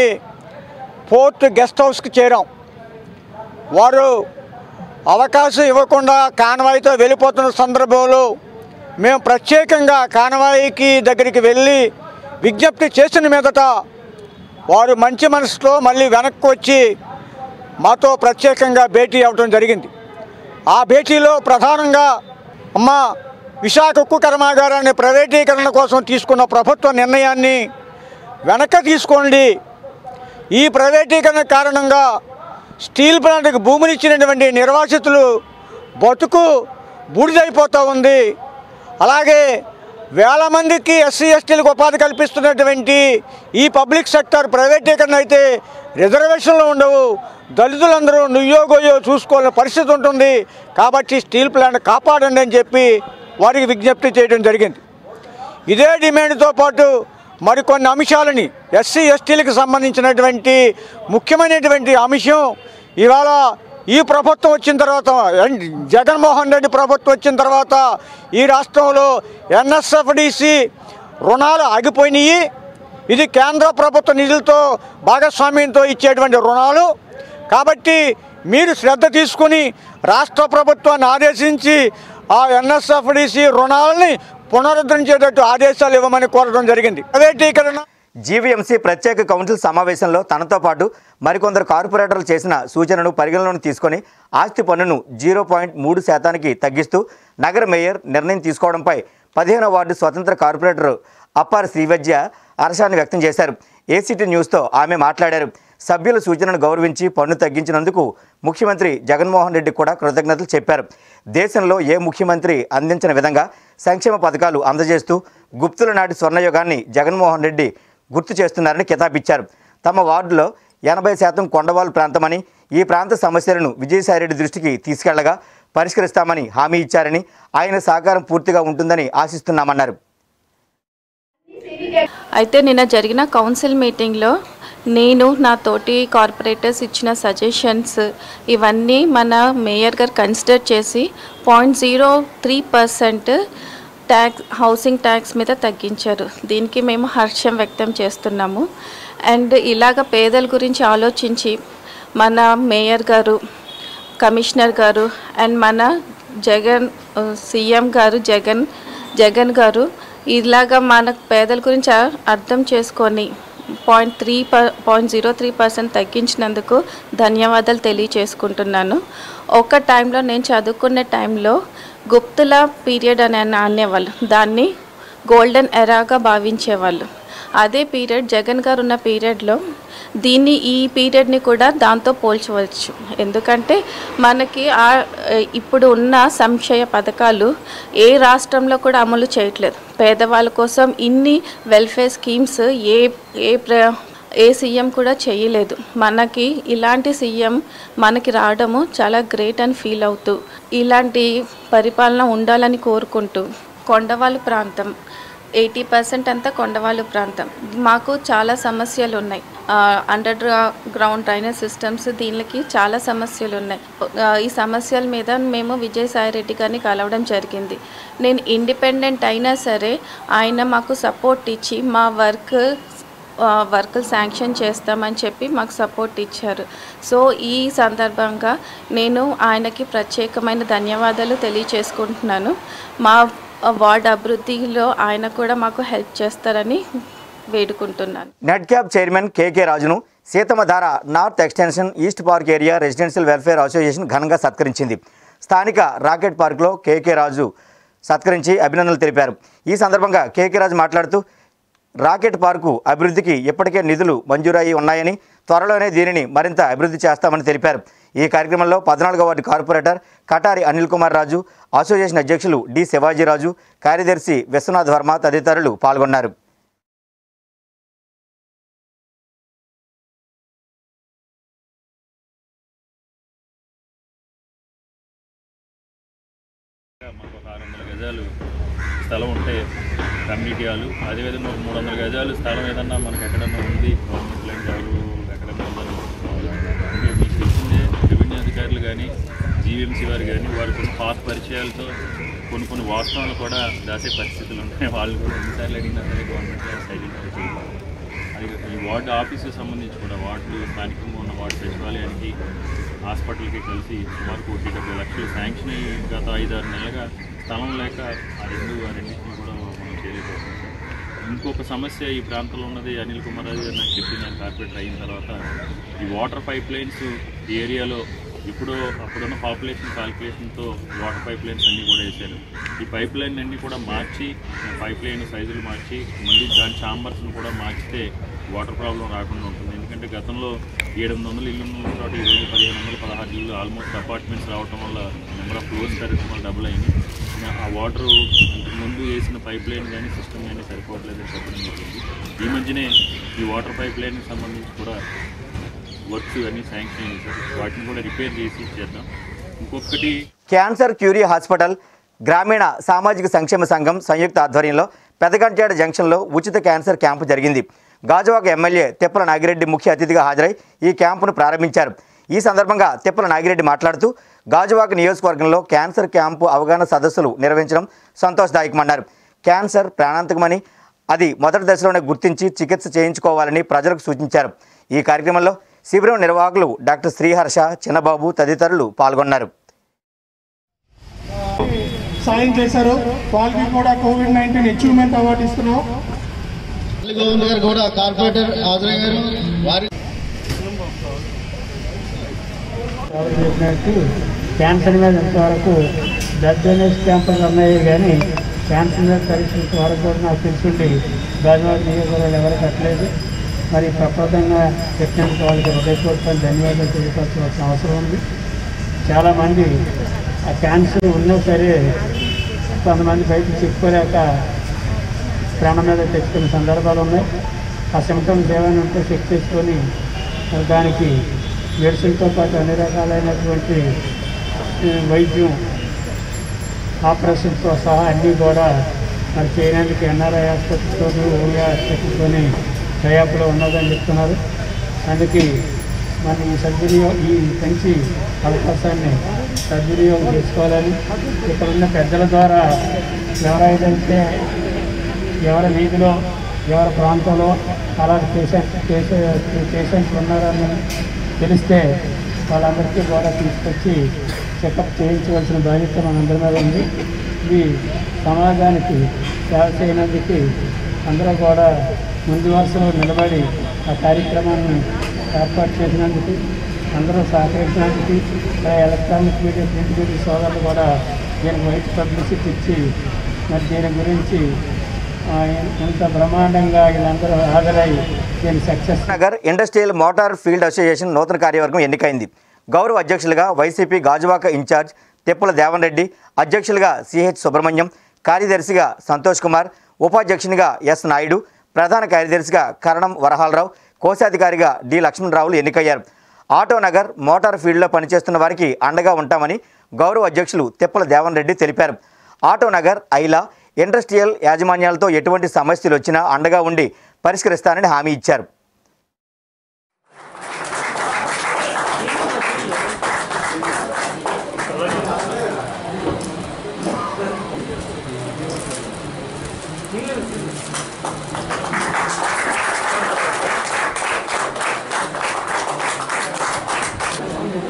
ఫోర్త్ గెస్ట్ హౌస్కి చేరాం వారు అవకాశం ఇవ్వకుండా కాన్వాయ్తో వెళ్ళిపోతున్న సందర్భంలో మేము ప్రత్యేకంగా కాన్వాయికి దగ్గరికి వెళ్ళి విజ్ఞప్తి చేసిన మీదట వారు మంచి మనసుతో మళ్ళీ వెనక్కి వచ్చి మాతో ప్రత్యేకంగా భేటీ అవ్వడం జరిగింది ఆ భేటీలో ప్రధానంగా అమ్మ విశాఖ ఉక్కు కర్మాగారాన్ని ప్రైవేటీకరణ కోసం తీసుకున్న ప్రభుత్వ నిర్ణయాన్ని వెనక్కి తీసుకోండి ఈ ప్రైవేటీకరణ కారణంగా స్టీల్ ప్లాంట్కి భూమిని ఇచ్చినటువంటి నిర్వాసితులు బతుకు బూడిదైపోతూ ఉంది అలాగే వేల మందికి ఎస్సీ ఎస్టీలకు ఉపాధి కల్పిస్తున్నటువంటి ఈ పబ్లిక్ సెక్టర్ ప్రైవేటీకరణ అయితే రిజర్వేషన్లు ఉండవు దళితులందరూ నుయ్యో గొయ్యో చూసుకోవాలని పరిస్థితి ఉంటుంది కాబట్టి స్టీల్ ప్లాంట్ కాపాడండి అని చెప్పి వారికి విజ్ఞప్తి చేయడం జరిగింది ఇదే డిమాండ్తో పాటు మరికొన్ని అంశాలని ఎస్సీ ఎస్టీలకు సంబంధించినటువంటి ముఖ్యమైనటువంటి అంశం ఇవాళ ఈ ప్రభుత్వం వచ్చిన తర్వాత ఎన్- జగన్మోహన్ రెడ్డి ప్రభుత్వం వచ్చిన తర్వాత ఈ రాష్ట్రంలో ఎన్ఎస్ఎఫ్డిసి రుణాలు ఆగిపోయినాయి ఇది కేంద్ర ప్రభుత్వ నిధులతో భాగస్వామ్యంతో ఇచ్చేటువంటి రుణాలు కాబట్టి మీరు శ్రద్ధ తీసుకుని రాష్ట్ర ప్రభుత్వాన్ని ఆదేశించి ఆ ఎన్ఎస్ఎఫ్డిసి రుణాలని పునరుద్ధరించేటట్టు ఆదేశాలు ఇవ్వమని కోరడం జరిగింది ప్రైవేటీకరణ జీవీఎంసీ ప్రత్యేక కౌన్సిల్ సమావేశంలో తనతో పాటు మరికొందరు కార్పొరేటర్లు చేసిన సూచనను పరిగణలోకి తీసుకొని ఆస్తి పన్నును జీరో పాయింట్ మూడు శాతానికి తగ్గిస్తూ నగర మేయర్ నిర్ణయం తీసుకోవడంపై పదిహేనవ వార్డు స్వతంత్ర కార్పొరేటర్ అప్పారి శ్రీవజ్య హర్షాన్ని వ్యక్తం చేశారు ఏసీటీ న్యూస్తో ఆమె మాట్లాడారు సభ్యుల సూచనను గౌరవించి పన్ను తగ్గించినందుకు ముఖ్యమంత్రి జగన్మోహన్ రెడ్డి కూడా కృతజ్ఞతలు చెప్పారు దేశంలో ఏ ముఖ్యమంత్రి అందించిన విధంగా సంక్షేమ పథకాలు అందజేస్తూ గుప్తుల నాటి స్వర్ణయుగాన్ని జగన్మోహన్ రెడ్డి గుర్తు చేస్తున్నారని కితాబిచ్చారు తమ వార్డులో ఎనభై శాతం కొండవాళ్ళు ప్రాంతమని ఈ ప్రాంత సమస్యలను విజయసాయిరెడ్డి దృష్టికి తీసుకెళ్లగా పరిష్కరిస్తామని హామీ ఇచ్చారని ఆయన సహకారం పూర్తిగా ఉంటుందని ఆశిస్తున్నామన్నారు అయితే నిన్న జరిగిన కౌన్సిల్ మీటింగ్లో నేను నా తోటి కార్పొరేటర్స్ ఇచ్చిన సజెషన్స్ ఇవన్నీ మన మేయర్ గారు కన్సిడర్ చేసి point zero three percent tax housing tax మీద తగ్గించారు దీనికి మేము హర్షం వ్యక్తం చేస్తున్నాము అండ్ ఇలాగ పేదల గురించి ఆలోచించి మన మేయర్ గారు కమిషనర్ గారు అండ్ మన జగన్ సీఎం గారు జగన్ జగన్ గారు ఇలాగా మన పేదల గురించి అ- అర్థం చేసుకొని point three per point zero three percent తగ్గించినందుకు ధన్యవాదాలు తెలియచేసుకుంటున్నాను ఒక టైంలో నేను చదువుకునే టైంలో గుప్తుల పీరియడ్ అని అన- అనేవాళ్ళు దాన్ని గోల్డెన్ ఎరాగా భావించేవాళ్ళు అదే పీరియడ్ జగన్ గారు ఉన్న పీరియడ్లో దీన్ని ఈ పీరియడ్ని కూడా దాంతో పోల్చవచ్చు ఎందుకంటే మనకి ఆ ఇప్పుడు ఉన్న సంక్షయ పథకాలు ఏ రాష్ట్రంలో కూడా అమలు చేయట్లేదు పేదవాళ్ళ కోసం ఇన్ని వెల్ఫేర్ స్కీమ్స్ ఏ ఏ ప్ర ఏ సీఎం కూడా చేయలేదు మనకి ఇలాంటి సీఎం మనకి రావడము చాలా గ్రేట్ అని ఫీల్ అవుతూ ఇలాంటి పరిపాలన ఉండాలని కోరుకుంటూ కొండవాళ్ళు ప్రాంతం ఎయిటీ పర్సెంట్ అంతా కొండవాళ్ళు ప్రాంతం మాకు చాలా సమస్యలు ఉన్నాయి అండర్ గ్రౌండ్ డ్రైనేజ్ సిస్టమ్స్ దీనికి చాలా సమస్యలు ఉన్నాయి ఆ, ఈ సమస్యల మీద మేము విజయసాయి రెడ్డి గారిని కలవడం జరిగింది నేను ఇండిపెండెంట్ అయినా సరే ఆయన మాకు సపోర్ట్ ఇచ్చి మా వర్క్ వర్క్ శాంక్షన్ చేస్తామని చెప్పి మాకు సపోర్ట్ ఇచ్చారు సో ఈ సందర్భంగా నేను ఆయనకి ప్రత్యేకమైన ధన్యవాదాలు తెలియచేసుకుంటున్నాను మా ఆ వార్డ్ అభివృద్ధిలో ఆయన కూడా మాకు హెల్ప్ చేస్తారని వేడుకుంటున్నాను నెట్ క్యాబ్ చైర్మన్ కేకే రాజును Seethammadhara north extension east park area residential welfare association ఘనంగా సత్కరించింది స్థానిక రాకెట్ పార్క్లో కేకే రాజు సత్కరించి అభినందనలు తెలిపారు ఈ సందర్భంగా కేకే రాజు మాట్లాడుతూ రాకెట్ పార్కు అభివృద్ధికి ఇప్పటికే నిధులు మంజూరయ్యి ఉన్నాయని త్వరలోనే దీనిని మరింత అభివృద్ధి చేస్తామని తెలిపారు ఈ కార్యక్రమంలో పద్నాలుగో ward corporator Katari Anil Kumar Raju association అధ్యక్షులు డి శివాజీరాజు కార్యదర్శి విశ్వనాథ్ వర్మ తదితరులు పాల్గొన్నారు మాకు ఒక ఆరు వందల గజాలు స్థలం ఉంటే కమ్యూనిటీ హాలు అదేవిధంగా ఒక మూడు వందల గజాలు స్థలం ఏదన్నా మనకి ఎక్కడన్నా ఉంది గవర్నమెంట్ ల్యాండ్ ఎవరు ఎక్కడన్నా ఉందని అంటే మీకు తెలిసిందే రెవెన్యూ అధికారులు కానీ జీవీఎంసీ వారు కానీ వారికి ఉన్న పాత పరిచయాలతో కొన్ని కొన్ని వాస్తవాలు కూడా దాసే పరిస్థితులు ఉన్నాయి వాళ్ళు కూడా ఎన్నిసార్లు అడిగినా సరే గవర్నమెంట్ ల్యాండ్ సైలెంట్గా చేయలేదు అది ఈ వార్డు ఆఫీసుకి సంబంధించి కూడా వార్డులు స్థానికంగా ఉన్న వార్డు సచివాలయానికి హాస్పిటల్కి కలిసి సుమారు కోటి డెబ్బై లక్షలు శాంక్షన్ అయ్యి గత ఐదారు నెలలుగా స్థలం లేక ఆ రెండు ఆ రెండింటిని కూడా మనం చేయలేకపోతున్నాం సార్ ఇంకొక సమస్య ఈ ప్రాంతంలో ఉన్నది అనిల్ కుమార్ రాజు గారు నాకు చెప్పింది ఆయన కార్పొరేటర్ అయిన తర్వాత ఈ వాటర్ పైప్ లైన్స్ ఈ ఏరియాలో ఇప్పుడు అప్పుడున్న పాపులేషన్ కాల్కులేషన్తో వాటర్ పైప్ లైన్స్ అన్నీ కూడా వేశారు ఈ పైప్ లైన్ అన్నీ కూడా మార్చి పైప్ లైన్ సైజులు మార్చి మళ్ళీ దాని ఛాంబర్స్ని కూడా మార్చితే వాటర్ ప్రాబ్లం రాకుండా ఉంటుంది ఎందుకంటే గతంలో ఏడు వందల ఇల్లు ఉన్న చోట ఈరోజు పదిహేను వందల పదహారు ఇల్లు ఆల్మోస్ట్ అపార్ట్మెంట్స్ రావటం వల్ల నెంబర్ ఆఫ్ ఫ్లోర్స్ పెరగడం వల్ల డబుల్ అయింది ఆ వాటర్ ముందు వేసిన పైప్ లైన్ కానీ సిస్టమ్ కానీ సరిపోవట్లేదని చెప్పడం జరిగింది ఈ మధ్యనే ఈ వాటర్ పైప్ లైన్కి సంబంధించి కూడా వర్క్స్ అన్నీ శాంక్షన్ అయ్యాయి సార్ వాటిని కూడా రిపేర్ చేసి చేద్దాం ఇంకొకటి క్యాన్సర్ క్యూరీ హాస్పిటల్ గ్రామీణ సామాజిక సంక్షేమ సంఘం సంయుక్త ఆధ్వర్యంలో పెదగంటేడ జంక్షన్లో ఉచిత క్యాన్సర్ క్యాంపు జరిగింది గాజువాక ఎమ్మెల్యే తిప్పల నాగిరెడ్డి ముఖ్య అతిథిగా హాజరై ఈ క్యాంపును ప్రారంభించారు ఈ సందర్భంగా తిప్పల నాగిరెడ్డి మాట్లాడుతూ గాజువాక నియోజకవర్గంలో క్యాన్సర్ క్యాంపు అవగాహన సదస్సులు నిర్వహించడం సంతోషదాయకమన్నారు క్యాన్సర్ ప్రాణాంతకమని అది మొదటి దశలోనే గుర్తించి చికిత్స చేయించుకోవాలని ప్రజలకు సూచించారు ఈ కార్యక్రమంలో శిబిరం నిర్వాహకులు డాక్టర్ శ్రీహర్ష చిన్నబాబు తదితరులు పాల్గొన్నారు సాయం చేశారు వాళ్ళకి కూడా కోవిడ్ నైన్టీన్ అచీవ్మెంట్ అవార్డు ఇస్తున్నాం గోవింద్ గారు కూడా కార్పొరేటర్ హాజరయ్యారు వారి ఎవరు చెప్పినట్టు క్యాన్సర్ మీద ఇంతవరకు బ్లడ్ డొనేషన్ క్యాంపులు ఉన్నాయి కానీ క్యాన్సర్ మీద పరీక్షించే వరకు కూడా నాకు తెలుసుండి గాజువాడ నియోజకవర్గాలు ఎవరు కట్టలేదు మరి ప్రప్రదంగా పెట్టినందుకు వాళ్ళకి హృదయపూర్వక ధన్యవాదాలు తెలియపరచవలసిన అవసరం ఉంది చాలామంది ఆ క్యాన్సర్ ఉన్నా సరే కొంతమంది బయటకు చెప్పుకోలేక ప్రాణం మీద తెచ్చుకునే సందర్భాలు ఉన్నాయి ఆ సిమ్టమ్స్ ఏమైనా ఉంటే చెక్ చేసుకొని మరి దానికి మెడిసిన్తో పాటు అన్ని రకాలైనటువంటి ఆ, వైద్యం ఆపరేషన్తో సహా అన్నీ కూడా మరి చేయడానికి ఎన్ఆర్ఐ ఆసుపత్రితో ఊరిగా ఆసుపత్రితోని దయాపులో ఉన్నదని చెప్తున్నారు అందుకే మన ఈ సద్వినియోగం ఈ మంచి అవకాశాన్ని సద్వినియోగం చేసుకోవాలని ఇక్కడ ఉన్న పెద్దల ద్వారా ఎవరైతే ఎవరి వీధిలో ఎవరి ప్రాంతంలో అలాంటి పేషెంట్ పేషెంట్లు ఉన్నారని తెలిస్తే వాళ్ళందరికీ కూడా తీసుకొచ్చి చెకప్ చేయించవలసిన బాధ్యత మనందరి మీద ఉంది ఇది సమాజానికి సేవ చేయనందుకు అందరూ కూడా ముందు వరుసలో నిలబడి ఆ కార్యక్రమాన్ని ఏర్పాటు చేసినందుకు అందరూ సహకరించినందుకు ఆ ఎలక్ట్రానిక్ మీడియా ప్రింట్ మీడియా సోదరులు కూడా దీనికి వైట్ పబ్లిసిటీ ఇచ్చి మరి దీని గురించి ఆ, ఇంత బ్రహ్మాండంగా వీళ్ళందరూ హాజరై దీన్ని success Nagar industrial motor field association నూతన కార్యవర్గం ఎన్నికైంది గౌరవ అధ్యక్షులుగా వైసీపీ గాజువాక ఇన్ఛార్జ్ తిప్పల దేవన్ రెడ్డి అధ్యక్షులుగా సిహెచ్ సుబ్రహ్మణ్యం కార్యదర్శిగా సంతోష్ కుమార్ ఉపాధ్యక్షునిగా ఎస్ నాయుడు ప్రధాన కార్యదర్శిగా కరణం వరహాలరావు కోశాధికారిగా డి లక్ష్మణరావులు ఎన్నికయ్యారు ఆటో నగర్ మోటార్ ఫీల్డ్లో పనిచేస్తున్న వారికి అండగా ఉంటామని గౌరవ అధ్యక్షులు తిప్పల దేవన్ రెడ్డి తెలిపారు ఆటో నగర్ ఐలా ఇండస్ట్రియల్ యాజమాన్యాలతో ఎటువంటి సమస్యలు వచ్చినా అండగా ఉండి పరిష్కరిస్తానని హామీ ఇచ్చారు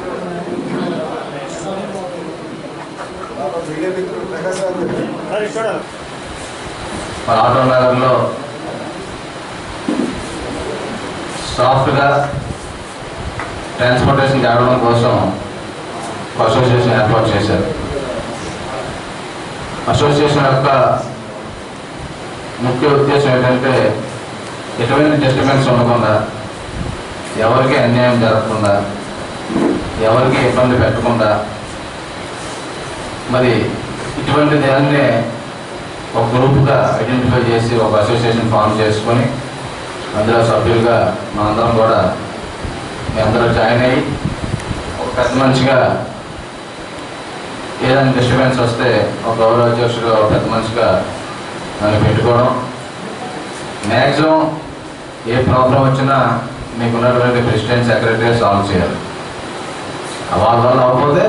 సరే మన ఆటో నగర్లో సాఫ్ట్గా ట్రాన్స్పోర్టేషన్ తేవడం కోసం ఒక అసోసియేషన్ ఏర్పాటు చేశారు అసోసియేషన్ యొక్క ముఖ్య ఉద్దేశం ఏంటంటే ఎటువంటి డిస్టర్బెన్స్ ఉండకుండా ఎవరికి అన్యాయం జరగకుండా ఎవరికి ఇబ్బంది పెట్టకుండా మరి ఇటువంటి దాన్ని ఒక గ్రూప్గా ఐడెంటిఫై చేసి ఒక అసోసియేషన్ ఫామ్ చేసుకొని అందులో సభ్యులుగా మనందరం కూడా మీ అందరూ జాయిన్ అయ్యి ఒక పెద్ద మనిషిగా ఏదైనా డిస్టర్బెన్స్ వస్తే ఒక గౌరవ అధ్యక్షుడు ఒక పెద్ద మనిషిగా నన్ను పెట్టుకోవడం మ్యాక్సిమం ఏ ప్రాబ్లం వచ్చినా మీకు ఉన్నటువంటి ప్రెసిడెంట్ సెక్రటరీ సాల్వ్ చేయాలి వాళ్ళ వల్ల అవ్వకపోతే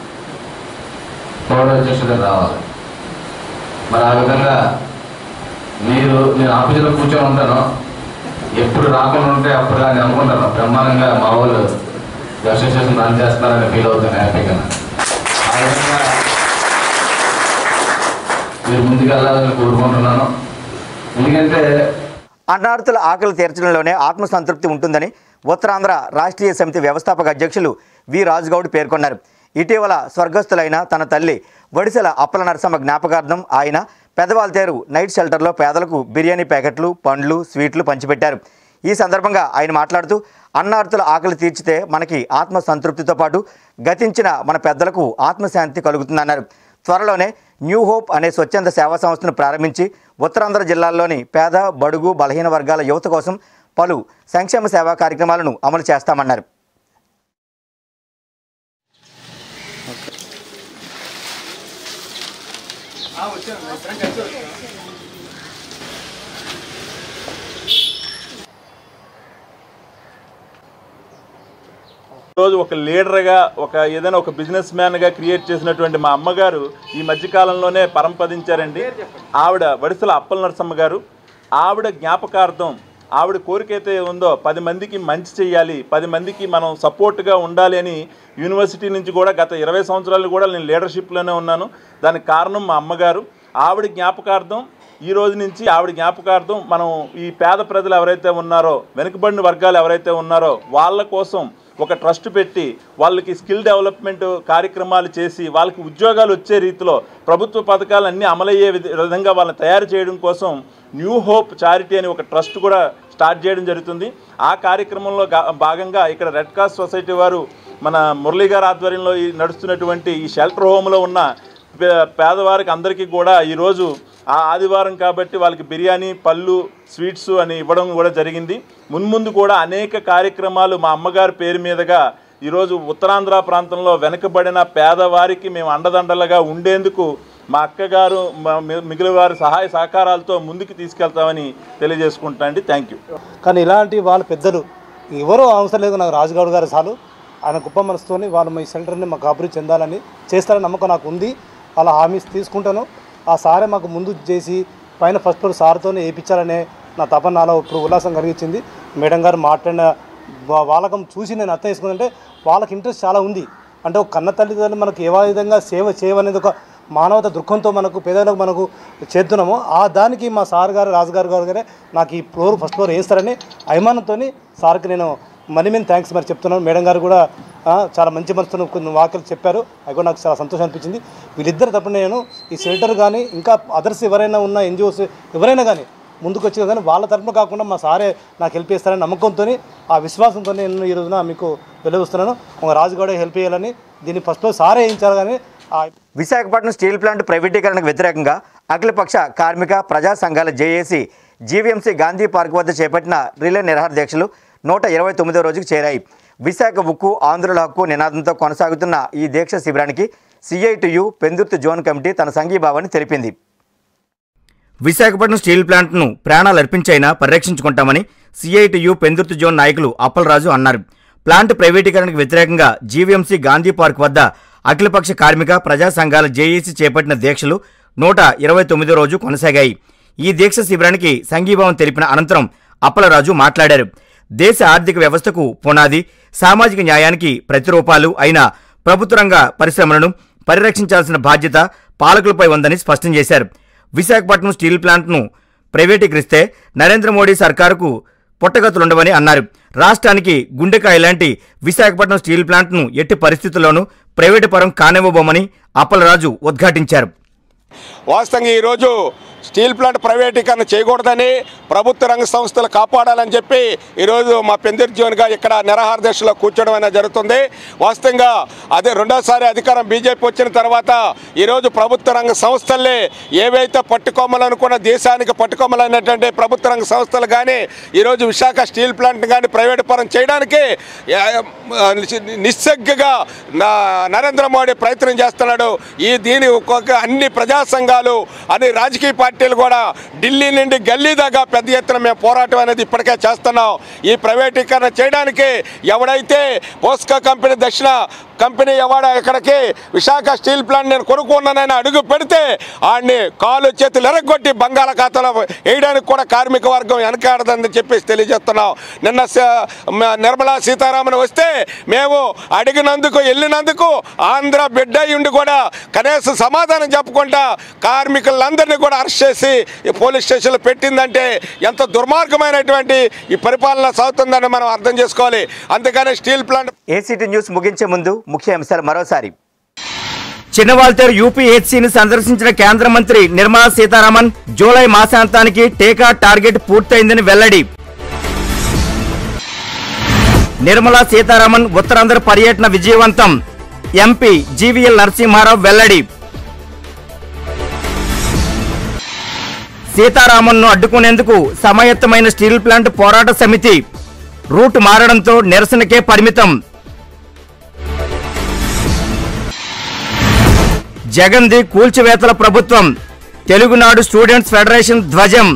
గౌరవ అధ్యక్షుడు రావాలి మరి ఆ విధంగా మీరు నేను ఆఫీసులో కూర్చొని ఉంటాను ఎప్పుడు రాకుండా ఉంటే అప్పుడు అని అనుకుంటాను బ్రహ్మాండంగా మా వాళ్ళు అసోసియేషన్ రన్ చేస్తున్నారని ఫీల్ అవుతాను హ్యాపీగా ఆ విధంగా మీరు ముందుకెళ్ళాలని కోరుకుంటున్నాను ఎందుకంటే అన్నార్థుల ఆకలి తీర్చడంలోనే ఆత్మసంతృప్తి ఉంటుందని ఉత్తరాంధ్ర రాష్ట్రీయ సమితి వ్యవస్థాపక అధ్యక్షులు వి రాజుగౌడ్ పేర్కొన్నారు ఇటీవల స్వర్గస్థులైన తన తల్లి వడిసెల అప్పల నరసమ్మ జ్ఞాపకార్థం ఆయన పెదవాల్తేరు నైట్ షెల్టర్లో పేదలకు బిర్యానీ ప్యాకెట్లు పండ్లు స్వీట్లు పంచిపెట్టారు ఈ సందర్భంగా ఆయన మాట్లాడుతూ అన్నార్థుల ఆకలి తీర్చితే మనకి ఆత్మ సంతృప్తితో పాటు గతించిన మన పెద్దలకు ఆత్మశాంతి కలుగుతుందన్నారు త్వరలోనే న్యూ హోప్ అనే స్వచ్ఛంద సేవా సంస్థను ప్రారంభించి ఉత్తరాంధ్ర జిల్లాల్లోని పేద బడుగు బలహీన వర్గాల యువత కోసం పలు సంక్షేమ సేవా కార్యక్రమాలను అమలు చేస్తామన్నారు రోజు ఒక లీడర్గా ఒక ఏదైనా ఒక బిజినెస్ మ్యాన్గా క్రియేట్ చేసినటువంటి మా అమ్మగారు ఈ మధ్యకాలంలోనే పరంపదించారండి ఆవిడ వడిసల అప్పల నరసమ్మ గారు ఆవిడ జ్ఞాపకార్థం ఆవిడ కోరిక అయితే ఉందో పది మందికి మంచి చేయాలి పది మందికి మనం సపోర్ట్గా ఉండాలి అని యూనివర్సిటీ నుంచి కూడా గత ఇరవై సంవత్సరాలు కూడా నేను లీడర్షిప్లోనే ఉన్నాను దానికి కారణం మా అమ్మగారు ఆవిడ జ్ఞాపకార్థం ఈ రోజు నుంచి ఆవిడ జ్ఞాపకార్థం మనం ఈ పేద ప్రజలు ఎవరైతే ఉన్నారో వెనుకబడిన వర్గాలు ఎవరైతే ఉన్నారో వాళ్ళ కోసం ఒక ట్రస్ట్ పెట్టి వాళ్ళకి స్కిల్ డెవలప్మెంట్ కార్యక్రమాలు చేసి వాళ్ళకి ఉద్యోగాలు వచ్చే రీతిలో ప్రభుత్వ పథకాలు అన్నీ అమలయ్యే విధ- విధంగా వాళ్ళని తయారు చేయడం కోసం న్యూ హోప్ చారిటీ అని ఒక ట్రస్ట్ కూడా స్టార్ట్ చేయడం జరుగుతుంది ఆ కార్యక్రమంలో గా- భాగంగా ఇక్కడ రెడ్ క్రాస్ సొసైటీ వారు మన మురళీ గారి ఆధ్వర్యంలో ఈ నడుస్తున్నటువంటి ఈ షెల్టర్ హోమ్లో ఉన్న పే- పేదవారికి అందరికీ కూడా ఈరోజు ఆ ఆదివారం కాబట్టి వాళ్ళకి బిర్యానీ పళ్ళు స్వీట్స్ అని ఇవ్వడం కూడా జరిగింది మున్ముందు కూడా అనేక కార్యక్రమాలు మా అమ్మగారి పేరు మీదుగా ఈరోజు ఉత్తరాంధ్ర ప్రాంతంలో వెనుకబడిన పేదవారికి మేము అండదండలుగా ఉండేందుకు మా అక్కగారు మా మి- మిగిలిన వారి సహాయ సహకారాలతో ముందుకు తీసుకెళ్తామని తెలియజేసుకుంటా అండి థ్యాంక్ యూ కానీ ఇలాంటి వాళ్ళ పెద్దలు ఎవరో అవసరం లేదు నాకు రాజుగౌడ్ గారు చాలు ఆయన గొప్ప మనసుతోని వాళ్ళు మీ సెంటర్ని మాకు అభివృద్ధి చెందాలని చేస్తారని నమ్మకం నాకు ఉంది అలా హామీస్ తీసుకుంటాను ఆ సారే మాకు ముందు చేసి పైన ఫస్ట్ ఫ్లోర్ సార్తోనే వేయించాలనే నా తపన నాలో ఇప్పుడు ఉల్లాసం కలిగించింది మేడం గారు మాట్లాడిన వా- వాళ్ళకం చూసి నేను అర్థం చేసుకుందంటే వాళ్ళకి ఇంట్రెస్ట్ చాలా ఉంది అంటే ఒక కన్న తల్లిదండ్రులు మనకు ఏ విధంగా సేవ చేయవనేది ఒక మానవత దృక్కంతో మనకు పేదలకు మనకు చేస్తున్నామో ఆ దానికి మా సార్ గారు రాజుగారు గారు గారే నాకు ఈ ఫ్లోర్ ఫస్ట్ ఫ్లోర్ వేస్తారని అభిమానంతో సార్కి నేను మనీ మీద థ్యాంక్స్ మరి చెప్తున్నాను మేడం గారు కూడా ఆ, చాలా మంచి మనసుతో కొన్ని వాక్యాలు చెప్పారు అవి కూడా నాకు చాలా సంతోషం అనిపించింది వీళ్ళిద్దరు తప్ప నేను ఈ షెల్టర్ కానీ ఇంకా అదర్స్ ఎవరైనా ఉన్న ఎన్జిఓస్ ఎవరైనా కానీ ముందుకు వచ్చి కానీ వాళ్ళ తరపున కాకుండా మా సారే నాకు హెల్ప్ చేస్తారని నమ్మకంతో ఆ విశ్వాసంతో నేను ఈ రోజున మీకు వెలువస్తున్నాను ఒక రాజుగౌడ హెల్ప్ చేయాలని దీన్ని ఫస్ట్లో సారే వేయించాలి కానీ ఆ విశాఖపట్నం స్టీల్ ప్లాంట్ ప్రైవేటీకరణకు వ్యతిరేకంగా అఖిలపక్ష కార్మిక ప్రజా సంఘాల జేఏసీ జీవీఎంసీ గాంధీ పార్క్ వద్ద చేపట్టిన రిలే నిరాహార దీక్షలు నూట ఇరవై తొమ్మిదో రోజుకు చేరాయి విశాఖ ఉక్కు ఆంధ్రుల హక్కు నినాదంతో కొనసాగుతున్న ఈ దీక్ష శిబిరానికి సిఐటియు పెందుర్తి జోన్ కమిటీ తన సంఘీభావాన్ని తెలిపింది విశాఖపట్నం స్టీల్ ప్లాంట్ను ప్రాణాలు అర్పించైనా పరిరక్షించుకుంటామని సిఐటియు పెందుర్తి జోన్ నాయకులు అప్పలరాజు అన్నారు ప్లాంట్ ప్రైవేటీకరణకు వ్యతిరేకంగా జీవీఎంసీ గాంధీ పార్క్ వద్ద అఖిలపక్ష కార్మిక ప్రజా సంఘాల జేఏసీ చేపట్టిన దీక్షలు నూట ఇరవై తొమ్మిదో రోజు కొనసాగాయి ఈ దీక్ష శిబిరానికి సంఘీభావం తెలిపిన అనంతరం అప్పలరాజు మాట్లాడారు దేశ ఆర్థిక వ్యవస్థకు పునాది సామాజిక న్యాయానికి ప్రతిరూపాలు అయిన ప్రభుత్వ రంగ పరిశ్రమలను పరిరక్షించాల్సిన బాధ్యత పాలకులపై ఉందని స్పష్టం చేశారు విశాఖపట్నం స్టీల్ ప్లాంట్ను ప్రైవేటీకరిస్తే నరేంద్ర మోడీ సర్కారుకు పుట్టగతులుండవని అన్నారు రాష్ట్రానికి గుండెకాయ లాంటి విశాఖపట్నం స్టీల్ ప్లాంట్ను ఎట్టి పరిస్థితుల్లోనూ ప్రైవేటు పరం కానివ్వబోమని అప్పలరాజు ఉద్ఘాటించారు వాస్తవంగా ఈరోజు స్టీల్ ప్లాంట్ ప్రైవేటీకరణ చేయకూడదని ప్రభుత్వ రంగ సంస్థలు కాపాడాలని చెప్పి ఈరోజు మా పెందిర్ జోన్గా ఇక్కడ నిరాహార దశలో కూర్చోవడం అనేది జరుగుతుంది వాస్తవంగా అదే రెండోసారి అధికారం బీజేపీ వచ్చిన తర్వాత ఈరోజు ప్రభుత్వ రంగ సంస్థల్ని ఏవైతే పట్టుకోమలనుకున్న దేశానికి పట్టుకోమలైనటువంటి ప్రభుత్వ రంగ సంస్థలు కానీ ఈరోజు విశాఖ స్టీల్ ప్లాంట్ కానీ ప్రైవేట్ పరం చేయడానికి ఆ, నిస్సగ్గుగా నా నరేంద్ర మోడీ ప్రయత్నం చేస్తున్నాడు ఈ దీని ఒక్కొక్క అన్ని ప్రజా సంఘాలు అన్ని రాజకీయ పార్టీలు కూడా ఢిల్లీ నుండి గల్లీ దాకా పెద్ద ఎత్తున మేము పోరాటం అనేది ఇప్పటికే చేస్తున్నాం ఈ ప్రైవేటీకరణ చేయడానికి ఎవడైతే పోస్కో కంపెనీ దక్షిణ కంపెనీ ఎవడ ఇక్కడికి విశాఖ స్టీల్ ప్లాంట్ నేను కొనుక్కున్నానని అడుగు పెడితే ఆడిని కాలు చేతులు ఎరగొట్టి బంగాళాఖాతంలో వేయడానికి కూడా కార్మిక వర్గం వెనకాడదని చెప్పేసి తెలియజేస్తున్నాం నిన్న స- మ- నిర్మలా సీతారామన్ వస్తే మేము అడిగినందుకు వెళ్ళినందుకు ఆంధ్ర బిడ్డ అయి ఉండి కూడా కనీసం సమాధానం చెప్పకుండా కార్మికులందరినీ కూడా అరెస్ట్ చేసి ఈ పోలీస్ స్టేషన్లో పెట్టిందంటే ఎంత దుర్మార్గమైనటువంటి ఈ పరిపాలన సాగుతుందని మనం అర్థం చేసుకోవాలి అందుకని స్టీల్ ప్లాంట్ ఏసీటీ న్యూస్ ముగించే ముందు ముఖ్య అంశాలు మరోసారి చిన్నవాల్తేరు యూపీహెచ్సిని సందర్శించిన కేంద్ర మంత్రి నిర్మలా సీతారామన్ జూలై మాసాంతానికి టీకా టార్గెట్ పూర్తయిందని వెల్లడి నిర్మలా సీతారామన్ ఉత్తరాంధ్ర పర్యటన విజయవంతం ఎంపీ జీవీఎల్ నరసింహారావు వెల్లడి సీతారామన్ను అడ్డుకునేందుకు సమాయత్తమైన స్టీల్ ప్లాంట్ పోరాట సమితి రూట్ మారడంతో నిరసనకే పరిమితం జగన్ది కూల్చివేతల ప్రభుత్వం తెలుగునాడు స్టూడెంట్స్ ఫెడరేషన్ ధ్వజం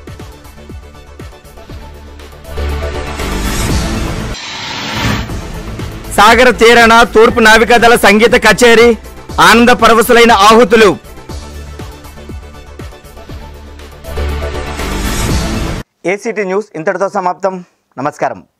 సాగర తీరాన తూర్పు నావికాదళ సంగీత కచేరీ ఆనంద పరవశులైన ఆహుతులు ఏసీటీ న్యూస్ ఇంతటితో సమాప్తం నమస్కారం